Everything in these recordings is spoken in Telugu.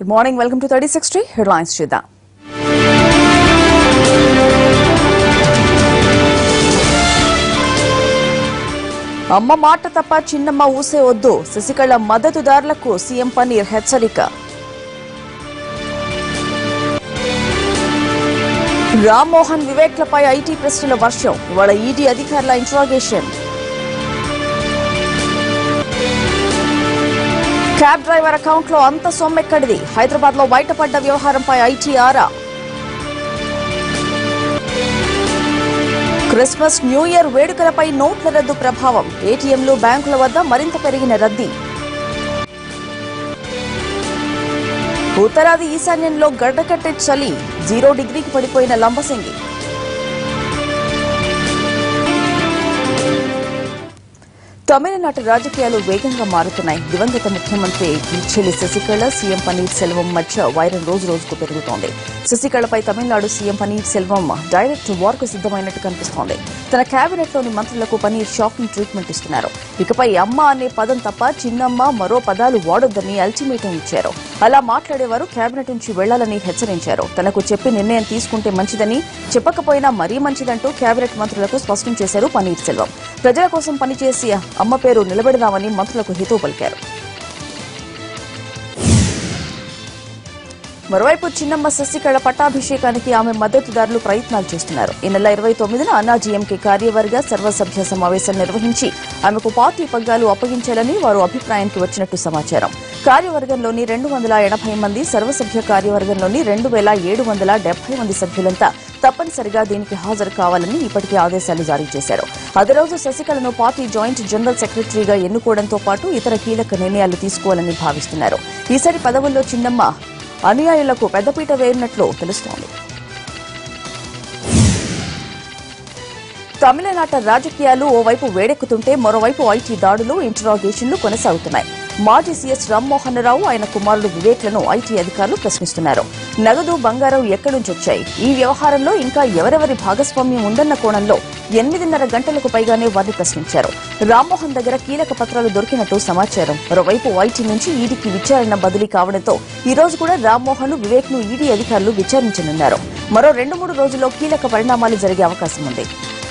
good morning welcome to thirty sixty headlines చూద్దాం అమ్మ మాట తప్ప చిన్నమ్మ ఊసే వద్దు శశికళ మద్దతుదారులకు సీఎం పన్నీర్ హెచ్చరిక రామ్మోహన్ వివేక్లపై ఐటీ ప్రశ్నల వర్షం ఇవాళ ఈడీ అధికారుల ఇంట్రాగేషన్ క్యాబ్ డ్రైవర్ అకౌంట్ లో అంత సొమ్మెక్కడిది హైదరాబాద్ లో బయటపడ్డ వ్యవహారంపై ఐటీ ఆరా క్రిస్మస్ న్యూ ఇయర్ వేడుకలపై నోట్ల రద్దు ప్రభావం ఏటీఎంలు బ్యాంకుల వద్ద మరింత పెరిగిన రద్దీ ఉత్తరాది ఈశాన్యంలో గడ్డకట్టే చలి జీరో డిగ్రీకి పడిపోయిన లంబసింగి తమిళనాడు రాజకీయాలు వేగంగా మారుతున్నాయి దివంగత ముఖ్యమంత్రి కిల్చెల్లి శశికళ సీఎం పన్నీర్ సెల్వం మధ్య వైరం రోజు రోజుకు పెరుగుతోంది శశికళపై Tamil Nadu CM Panneer Selvam direct war కు సిద్దమైనట్టు కనిపిస్తోంది తన కేబినెట్ లోని మంత్రులకు పన్నీర్ షాకింగ్ ట్రీట్మెంట్ ఇస్తున్నారు ఇకపై అమ్మ అనే పదం తప్ప చిన్నమ్మ మరో పదాలు వాడొద్దని అల్టిమేటం ఇచ్చారు అలా మాట్లాడేవారు కేబినెట్ నుంచి వెళ్లాలని హెచ్చరించారు తనకు చెప్పి నిర్ణయం తీసుకుంటే మంచిదని చెప్పకపోయినా మరీ మంచిదంటూ కేబినెట్ మంత్రులకు స్పష్టం చేశారు పన్నీర్ సెల్వం ప్రజల కోసం పనిచేసి అమ్మ పేరు నిలబెడదామని మంత్రులకు హితవు పలికారు మరోవైపు చిన్నమ్మ శశికళ పట్టాభిషేకానికి ఆమె మద్దతుదారులు ప్రయత్నాలు చేస్తున్నారు ఈ నెల ఇరవై తొమ్మిదిన అన్నాజీఎంకే కార్యవర్గ సర్వసభ్య సమావేశం నిర్వహించి ఆమెకు పార్టీ పగ్గాలు అప్పగించాలని వారు అభిప్రాయానికి వచ్చినట్టు సమాచారం కార్యవర్గంలోని రెండు వందల ఎనభై మంది సర్వసభ్య కార్యవర్గంలోని రెండు వేల ఏడు వందల డెబ్బై మంది సభ్యులంతా తప్పనిసరిగా దీనికి హాజరు కావాలని ఇప్పటికే ఆదేశాలు జారీ చేశారు అదే రోజు శశికళను పార్టీ జాయింట్ జనరల్ సెక్రటరీగా ఎన్నుకోవడంతో పాటు ఇతర కీలక నిర్ణయాలు తీసుకోవాలని భావిస్తున్నారు ఈసారి పదవుల్లో చిన్నమ్మ అనుయాయులకు పెద్దపీట వేయనున్నట్లు తెలుస్తోంది తమిళనాట రాజకీయాలు ఓవైపు వేడెక్కుతుంటే మరోవైపు ఐటీ దాడులు ఇంటరాగేషన్లు కొనసాగుతున్నాయి మాజీ సీఎస్ రామ్మోహన్ రావు ఆయన కుమారుడు వివేక్లను ఐటీ అధికారులు ప్రశ్నిస్తున్నారు నగదు బంగారం ఎక్కడి నుంచి వచ్చాయి ఈ వ్యవహారంలో ఇంకా ఎవరెవరి భాగస్వామ్యం ఉందన్న కోణంలో ఎనిమిదిన్నర గంటలకు పైగానే వారిని ప్రశ్నించారు రామ్మోహన్ దగ్గర కీలక పత్రాలు దొరికినట్టు సమాచారం మరోవైపు ఐటీ నుంచి ఈడీకి విచారణ బదిలీ కావడంతో ఈ రోజు కూడా రామ్మోహన్ వివేక్ ను ఈడీ అధికారులు విచారించనున్నారు మరో రెండు మూడు రోజుల్లో కీలక పరిణామాలు జరిగే అవకాశం ఉంది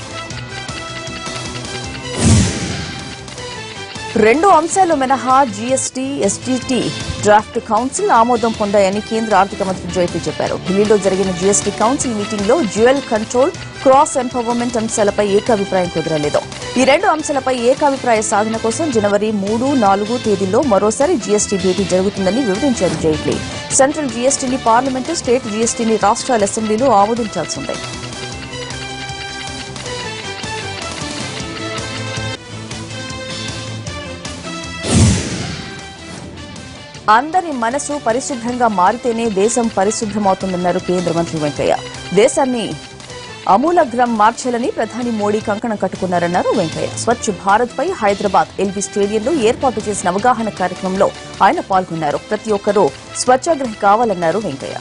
రెండు అంశాలు మినహా జీఎస్టీ ఎస్టీటీ డ్రాఫ్ట్ కౌన్సిల్ ఆమోదం పొందాయని కేంద్ర ఆర్థిక మంత్రి జైట్లీ చెప్పారు ఢిల్లీలో జరిగిన జీఎస్టీ కౌన్సిల్ మీటింగ్ లో జ్యువెల్ కంట్రోల్ క్రాస్ ఎంపవర్మెంట్ అంశాలపై ఏకాభిప్రాయం కుదరలేదు ఈ రెండు అంశాలపై ఏకాభిప్రాయ సాధన కోసం జనవరి మూడు నాలుగు తేదీల్లో మరోసారి జీఎస్టీ భేటీ జరుగుతుందని వివరించారు జైట్లీ సెంట్రల్ జీఎస్టీని పార్లమెంటు స్టేట్ జీఎస్టీని రాష్ట్రాల అసెంబ్లీలు ఆమోదించాల్సిందే అందరి మనసు పరిశుభ్రంగా మారితేనే దేశం పరిశుభ్రమవుతుందన్నారు కేంద్ర మంత్రి వెంకయ్య దేశాన్ని అమూలగ్రం మార్చాలని ప్రధాని మోడీ కంకణం కట్టుకున్నారన్నారు వెంకయ్య స్వచ్ఛ భారత్ పై హైదరాబాద్ ఎల్బీ స్టేడియంలో ఏర్పాటు చేసిన అవగాహన కార్యక్రమంలో ఆయన పాల్గొన్నారు ప్రతి ఒక్కరూ స్వచ్ఛాగ్రహి కావాలన్నారు వెంకయ్య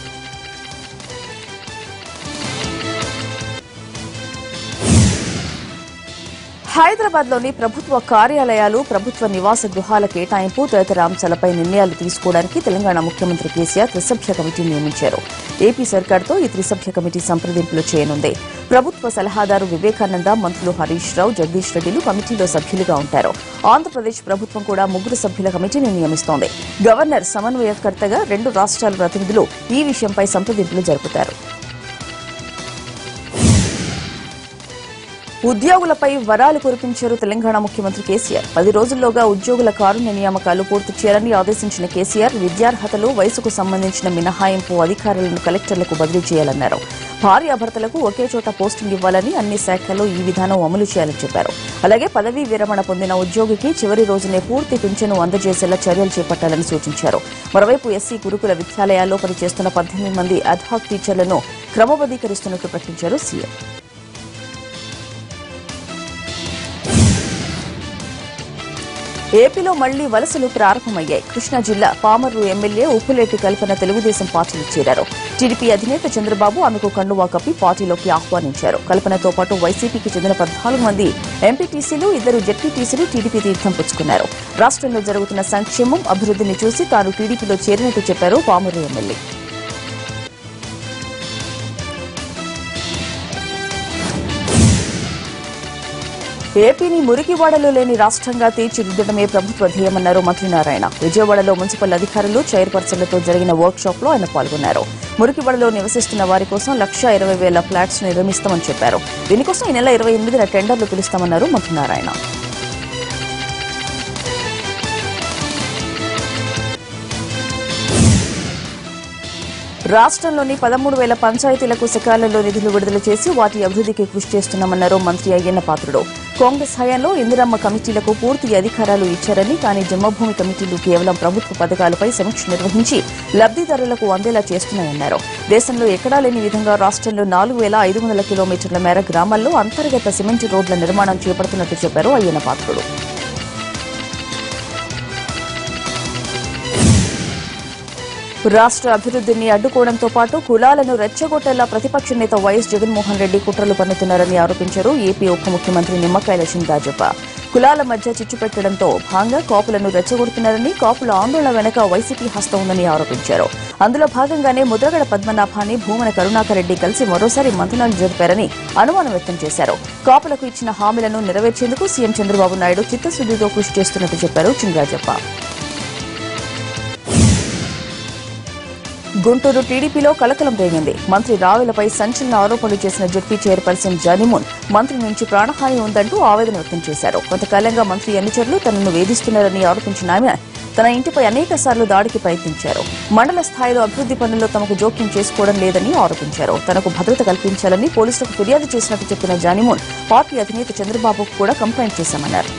హైదరాబాద్ లోని ప్రభుత్వ కార్యాలయాలు ప్రభుత్వ నివాస గృహాల కేటాయింపు తదితర అంశాలపై నిర్ణయాలు తీసుకోవడానికి తెలంగాణ ముఖ్యమంత్రి కేసీఆర్ త్రిసభ్య కమిటీ నియమించారు ఏపీ సర్కార్తో ఈ త్రిసభ్య కమిటీ సంప్రదింపులు చేయనుంది ప్రభుత్వ సలహాదారు వివేకానంద మంత్రులు హరీష్ రావు జగదీష్ రెడ్డిలు కమిటీలో సభ్యులుగా ఉంటారు ఆంధ్రప్రదేశ్ ప్రభుత్వం కూడా ముగ్గురు సభ్యుల కమిటీని నియమిస్తోంది గవర్నర్ సమన్వయకర్తగా రెండు రాష్ట్రాల ప్రతినిధులు ఈ విషయంపై సంప్రదింపులు జరుపుతారు ఉద్యోగులపై వరాలు కురిపించారు తెలంగాణ ముఖ్యమంత్రి కేసీఆర్ పది రోజుల్లోగా ఉద్యోగుల కారుణ్య నియామకాలు పూర్తి చేయాలని ఆదేశించిన కేసీఆర్ విద్యార్హతలు వయసుకు సంబంధించిన మినహాయింపు అధికారులను కలెక్టర్లకు బదిలీ చేయాలన్నారు భార్యాభర్తలకు ఒకే చోట పోస్టింగ్ ఇవ్వాలని అన్ని శాఖల్లో ఈ విధానం అమలు చేయాలని చెప్పారు అలాగే పదవీ విరమణ పొందిన ఉద్యోగికి చివరి రోజునే పూర్తి పింఛను అందజేసేలా చర్యలు చేపట్టాలని సూచించారు మరోవైపు ఎస్సీ గురుకుల విద్యాలయాల్లో పనిచేస్తున్న పద్దెనిమిది మంది అడ్హాక్ టీచర్లను క్రమబద్దీకరిస్తున్నట్లు ప్రకటించారు సీఎం ఏపీలో మళ్లీ వలసలు ప్రారంభమయ్యాయి కృష్ణా జిల్లా పామర్రు ఎమ్మెల్యే ఉప్పులేటి కల్పన తెలుగుదేశం పార్టీలో చేరారు టీడీపీ అధినేత చంద్రబాబు ఆమెకు కండువా కప్పి పార్టీలోకి ఆహ్వానించారు కల్పనతో పాటు వైసీపీకి చెందిన పద్నాలుగు మంది ఎంపీటీసీలు ఇద్దరు జెడ్పీటీసీలు టీడీపీ తీర్థం పుచ్చుకున్నారు రాష్ట్రంలో జరుగుతున్న సంక్షేమం అభివృద్ధిని చూసి తాను టీడీపీలో చేరినట్టు చెప్పారు పామర్రు ఎమ్మెల్యే ఏపీని మురికివాడలో లేని రాష్ట్రంగా తీర్చిదిద్దడమే ప్రభుత్వ ధ్యేయమన్నారు మంత్రి నారాయణ విజయవాడలో మున్సిపల్ అధికారులు చైర్పర్సన్లతో జరిగిన వర్క్ షాప్ లో ఆయన పాల్గొన్నారు మురికివాడలో నివసిస్తున్న వారి కోసం లక్ష ఇరవై వేల ఫ్లాట్స్ నిర్మిస్తామని చెప్పారు దీనికోసం ఈ నెల ఇరవై ఎనిమిదిన టెండర్లు పిలుస్తామన్నారు మంత్రి నారాయణ రాష్ట్రంలోని పదమూడు వేల పంచాయతీలకు సకాలంలో నిధులు విడుదల చేసి వాటి అభివృద్ధికి కృషి చేస్తున్నామన్నారు మంత్రి అయ్యన్న పాత్రుడు కాంగ్రెస్ హయాంలో ఇందిరమ్మ కమిటీలకు పూర్తి అధికారాలు ఇచ్చారని కానీ జన్మభూమి కమిటీలు కేవలం ప్రభుత్వ పథకాలపై సమీక్ష నిర్వహించి లబ్దిదారులకు అందేలా చేస్తున్నాయన్నారు దేశంలో ఎక్కడా లేని విధంగా రాష్ట్రంలో నాలుగు వేల ఐదు వందల కిలోమీటర్ల మేర గ్రామాల్లో అంతర్గత సిమెంట్ రోడ్ల నిర్మాణం చేపడుతున్నట్టు చెప్పారు అయ్యన్న పాత్రుడు రాష్ట్ర అభివృద్ధిని అడ్డుకోవడంతో పాటు కులాలను రెచ్చగొట్టేలా ప్రతిపక్ష నేత వైఎస్ జగన్మోహన్ రెడ్డి కుట్రలు పన్నుతున్నారని ఆరోపించారు ఏపీ ఉప ముఖ్యమంత్రి నిమ్మకాయల చింతాజప్ప కులాల మధ్య చిచ్చు పెట్టడంతో భాగంగా కాపులను రెచ్చగొడుతున్నారని కాపుల ఆందోళన వెనక వైసీపీ హస్తం ఉందని ఆరోపించారు అందులో భాగంగానే ముద్రగడ పద్మనాభాన్ని భూమన కరుణాకర్ రెడ్డి కలిసి మరోసారి మంతనాలు జరిపారని అనుమానం వ్యక్తం చేశారు కాపులకు ఇచ్చిన హామీలను నెరవేర్చేందుకు సీఎం చంద్రబాబు నాయుడు చిత్తశుద్దితో కృషి చేస్తున్నట్టు చెప్పారు చింగాజప్ప గుంటూరు టీడీపీలో కలకలం రేగింది మంత్రి రావులపై సంచలన ఆరోపణలు చేసిన జడ్పీ చైర్పర్సన్ జనిమున్ మంత్రి నుంచి ప్రాణహాని ఉందంటూ ఆవేదన వ్యక్తం చేశారు కొంతకాలంగా మంత్రి అనుచరులు తనను వేధిస్తున్నారని ఆరోపించిన ఆమె తన ఇంటిపై అనేక సార్లు దాడికి ప్రయత్నించారు మండల స్థాయిలో అభివృద్ది పనుల్లో తమకు జోక్యం చేసుకోవడం లేదని ఆరోపించారు తనకు భద్రత కల్పించాలని పోలీసులకు ఫిర్యాదు చేసినట్టు చెప్పిన జానిమూన్ పార్టీ అధినేత చంద్రబాబుకు కూడా కంప్లైంట్ చేశామన్నారు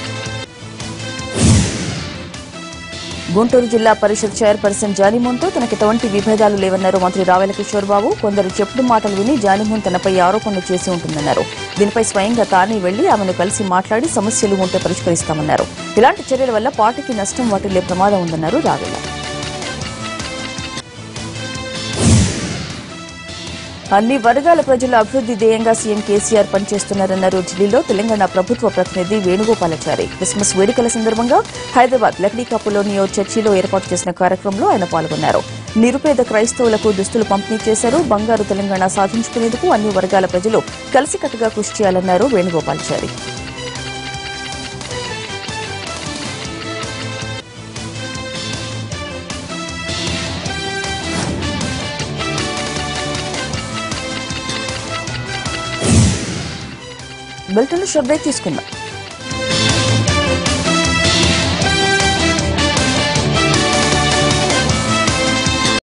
గుంటూరు జిల్లా పరిషత్ చైర్పర్సన్ జానిమూన్తో తనకు ఎటువంటి విభేదాలు లేవన్నారు మంత్రి రావెల కిషోర్ బాబు కొందరు చెప్పుడు మాటలు విని జానిమూన్ తనపై ఆరోపణలు చేసి ఉంటుందన్నారు దీనిపై స్వయంగా తానే వెళ్లి ఆమెను కలిసి మాట్లాడి సమస్యలు ఉంటే పరిష్కరిస్తామన్నారు ఇలాంటి చర్యల వల్ల పార్టీకి నష్టం వాటిల్లే ప్రమాదం ఉందన్నారు రావెల అన్ని వర్గాల ప్రజల అభివృద్ది ధ్యేయంగా సీఎం కేసీఆర్ పనిచేస్తున్నారన్నారు ఢిల్లీలో తెలంగాణ ప్రభుత్వ ప్రతినిధి వేణుగోపాలాచారి క్రిస్మస్ వేడుకల సందర్భంగా హైదరాబాద్ లక్డీకాపులోని ఓ చర్చిలో ఏర్పాటు చేసిన కార్యక్రమంలో ఆయన పాల్గొన్నారు నిరుపేద క్రైస్తవులకు దుస్తులు పంపిణీ చేశారు బంగారు తెలంగాణ సాధించుకునేందుకు అన్ని వర్గాల ప్రజలు కలిసికట్టుగా కృషి చేయాలన్నారు వేణుగోపాలాచారి బులెటిన్ షో బ్రేక్ తీసుకుందాం